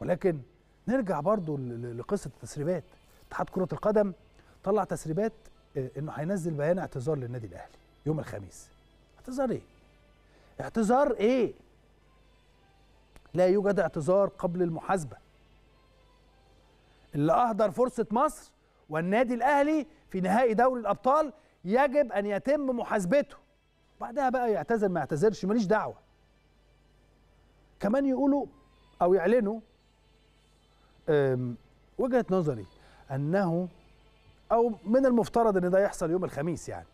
ولكن نرجع برضو ل- ل- لقصه التسريبات اتحاد كره القدم طلع تسريبات آه، انه هينزل بيان اعتذار للنادي الاهلي يوم الخميس اعتذار ايه اعتذار ايه لا يوجد اعتذار قبل المحاسبه اللي اهدر فرصه مصر والنادي الاهلي في نهائي دوري الابطال يجب ان يتم محاسبته بعدها بقى يعتذر ما يعتذرش ماليش دعوه كمان يقولوا او يعلنوا أم، وجهه نظري انه او من المفترض ان ده يحصل يوم الخميس يعني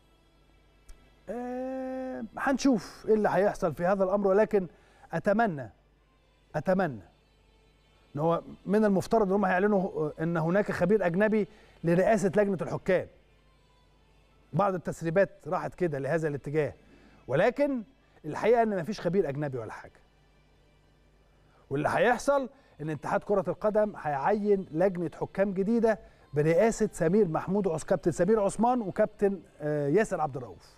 أم، هنشوف ايه اللي هيحصل في هذا الامر ولكن اتمنى اتمنى ان هو من المفترض ان هم هيعلنوا ان هناك خبير اجنبي لرئاسه لجنه الحكام بعض التسريبات راحت كده لهذا الاتجاه ولكن الحقيقه ان مفيش خبير اجنبي ولا حاجه واللي هيحصل ان اتحاد كره القدم هيعين لجنه حكام جديده برئاسه سمير محمود عس كابتن سمير عثمان وكابتن آه، ياسر عبد الرؤوف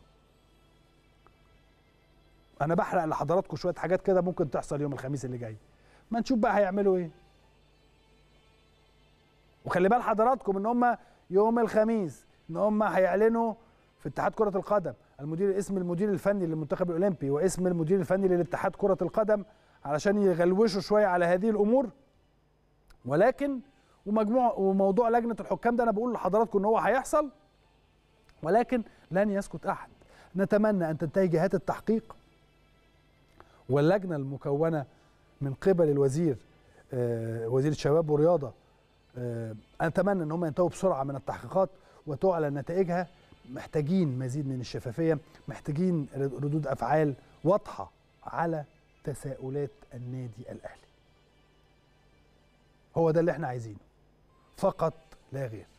انا بحرق لحضراتكم شويه حاجات كده ممكن تحصل يوم الخميس اللي جاي ما نشوف بقى هيعملوا ايه وخلي بال حضراتكم ان هم يوم الخميس ان هم هيعلنوا في اتحاد كره القدم المدير اسم المدير الفني للمنتخب الاولمبي واسم المدير الفني للاتحاد كره القدم علشان يغلوشوا شويه على هذه الامور ولكن ومجموع وموضوع لجنه الحكام ده انا بقول لحضراتكم ان هو هيحصل ولكن لن يسكت احد نتمنى ان تنتهي جهات التحقيق واللجنه المكونه من قبل الوزير آه، وزير الشباب والرياضه آه، اتمنى ان هم ينتهوا بسرعه من التحقيقات وتعلن نتائجها محتاجين مزيد من الشفافيه محتاجين ردود افعال واضحه على تساؤلات النادي الاهلي هو ده اللي احنا عايزينه فقط لا غير